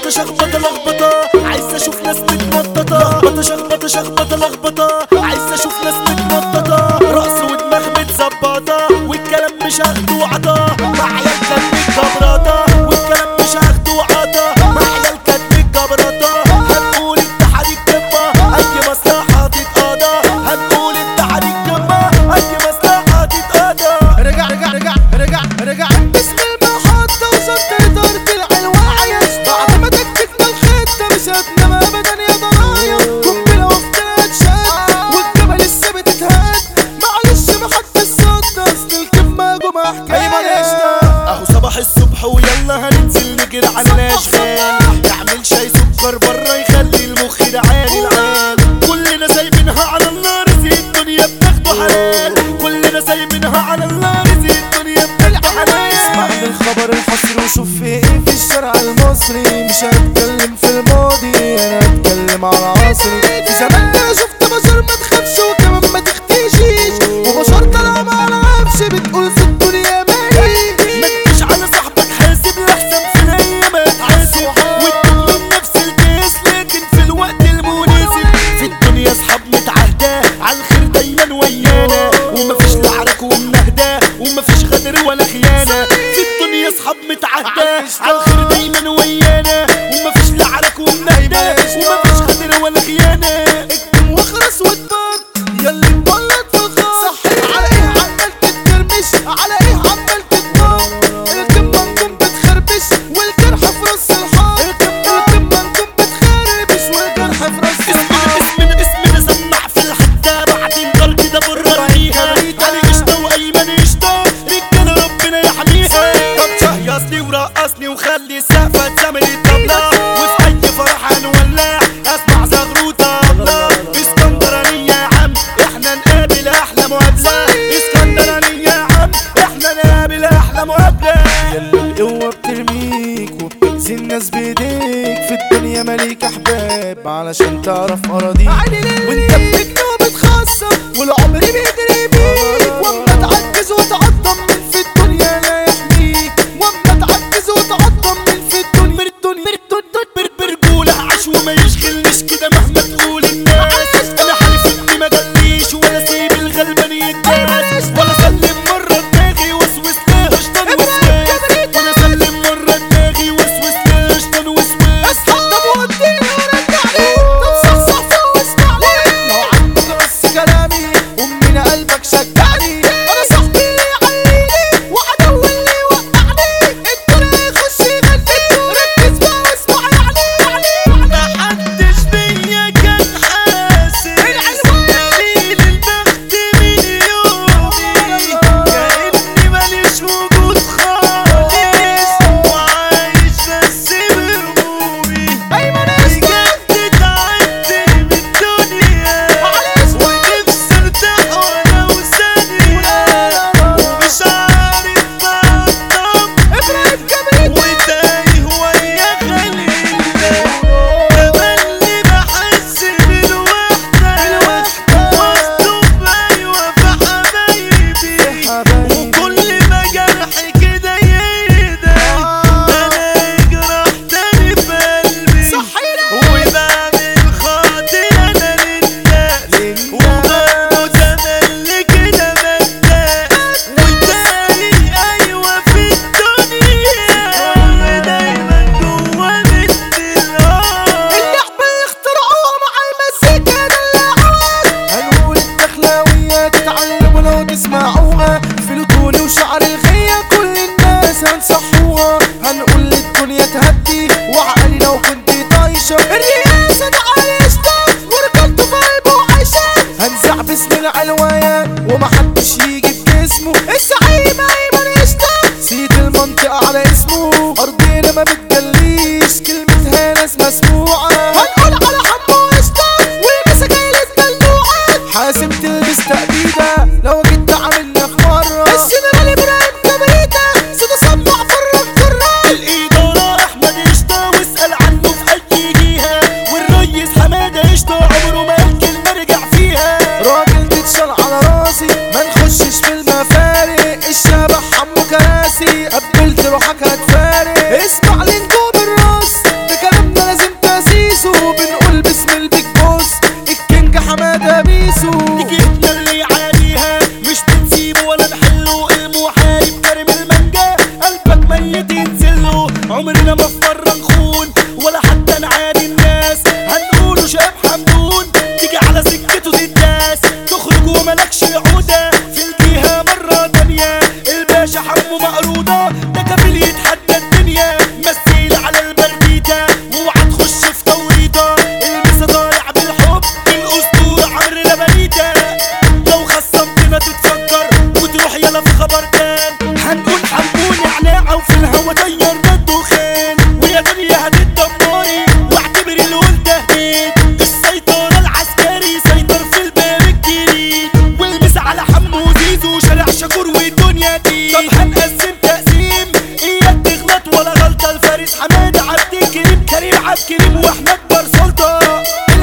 شخبطة شخبطة لخبطة عايز اشوف ناس متنططة لخبطة شخبطة شخبطة لخبطة عايز اشوف ناس متنططة رقص ودماغ متظبطة والكلام مش هاخده وعطا مع عيال كانت متجبرطة والكلام مش هاخده وعطا مع عيال كانت متجبرطة هنقول اتحاد الكبة اي مصلحة تتقاضى هنقول اتحاد الكبة اي مصلحة تتقاضى رجع رجع رجع رجع رجع باسم المحطة وصلت إدارة العلواية بعد ما تكتكنا الخطة مش هتنام أبدا يا ضنايا قنبلة وفتات شد والجبل الثابت اتهد معلش محط الصد أصل الكلمة جمع حكاية أيمن قشطة اهو صباح الصبح ويلا هننزل نجري على الاشغال نعمل شاي سكر بره يخلي المخ ده عالي العال كلنا سايبينها على النار زي الدنيا بتاخده حلال كلنا سايبينها على النار زي الدنيا بتاخده اسمع حلال من الخبر الحصري وشوف في ايه في الشارع المصري مش هتكلم في الماضي انا هتكلم على عصري في زمان انا شفت بشر ما تخافش وكمان ما تختشيش وبشر طالما على عفش بتقول في الدنيا مالي ما تجيش على صاحبك حاسب لحسن في الهي ما تحاسب وتكون من نفس الكيس لكن في الوقت المناسب في الدنيا اصحاب متعهدة على الخير دايما ويانا ومفيش لا عرك ومنهدة ومفيش غدر ولا خيانة في الدنيا اصحاب متعهدة على الخير دايما ويانا ومفيش لا عرك ومنهدة ومفيش غدر ولا خيانة اكتم واخرس واتبط ياللي مبلط في الخط على ايه عمال تتكرمش على ايه عمال تتنط الكلمة نكون بتخربش والجرح في راس الحار الكلمة نكون بتخربش والجرح في راس الحار اسمنا اسمنا سمع في الحتة بعدين قال كده بره ريحة علي قشطة وأيمن قشطة رجالة ربنا يحميها طب شهيصني ورقصني وخلي السقفة تسامر الطبلة وفي أي فرح هنولع أسمع زغروطة طبلة اسكندرانية يا عم احنا نقابل أحلى مقابلة اسكندرانية يا عم احنا نقابل أحلى مقابلة ياللي القوة بترميك وبتأذي الناس بإيديك في الدنيا مالك أحباب علشان تعرف أراضيك وأنت بتجني وبتخصم والعمر بيجري بيك وأما تعجز وتعظم من في الدنيا لا يحميك وأما تعجز وتعظم من في الدنيا من الدنيا من الدنيا برجولة عاش وما يشغلنيش كده مهما تقول الناس انا حالف اني ما جليش ولا سيب الغلبان يتداس ولا سلم مرة دماغي وسوس لها شطان وسواس ولا سلم مرة دماغي وسوس لها شطان وسواس طب وديني ورجعني طب صح صح صح واسمعني لو عندك بس كلامي ومن قلبك شجعني انا صاحبي اللي يعليني وعدو اللي يوقعني الدنيا يخش يغني ركز بقى واسمع يعني يعني محدش بيا كان حاسس قليل البخت من يومي كأني ماليش وجود خالص وعايش بس بهمومي بجد تعبت من الدنيا ونفسي ارتاح ولو ثانية ومش عارف بطل ابراهيم جبريل وتايه ويا خليل تملي بحس بالوحدة مصدوم أيوة في حبايبي وكل ما جرحي كده يهدى أنا يجرح تاني في قلبي وبعمل خاطر أنا للناس وبرضه تملي كده بتلاقي وتاني أيوة في الدنيا دايما جوا بنت الأرض اللعبة اللي اخترعوها مع المزيكا دلعوها هنقول الدخلاوية تتعلموا لو تسمعوها فلوتوني وشعر الغية كل الناس هنصحوها هنقول للدنيا تهدي وعقلي لو كنت طايشة الرئاسة عايشة ورجلته في قلبه وعايشة هنزع باسم العلوايان ومحدش يجي بجسمه الزعيم ايمن قشطة سيد المنطقة على اسمه أرضنا ما بتجليش كلمتها ناس مسموعة هنقول على حمو قشطة والمسا جاي للدلوعة حاسب تلبس تأبيدة لو جيت عاملنا في مرة الجنرال إبراهيم كبريتة صوته سمع فرق كرة الإدارة أحمد قشطة واسأل عنه في أي جهة والريس حمادة قشطة عمره ما قال كلمة رجع فيها راجل تتشال على راسي ما نخشش في المفارق الشبح حمو كراسي قبلت روحك هتفارق اسمع لنجوم الراس بكلام اقلامه مقروضة ده كفيل يتحدى الدنيا مثيل على البرديدة واوعى تخش في توريطة المسا ضايع بالحب الاسطورة عمرو لبريدة لو خصمتنا تتفكر وتروح يلا في خبر تان هنقول حنقول نعناع وفي الهوا طيرنا الدخان ويا دنيا هتتدمري واعتبري اللي قلت هديت السيطرة العسكري سيطر في الباب الجديد والمس على حمو زيزو شارع شكور والدنيا دي طب هنقسم تقسيم اياك تغلط ولا غلطة الفارس حماد عبد الكريم كريم عبد الكريم واحمد بار سلطة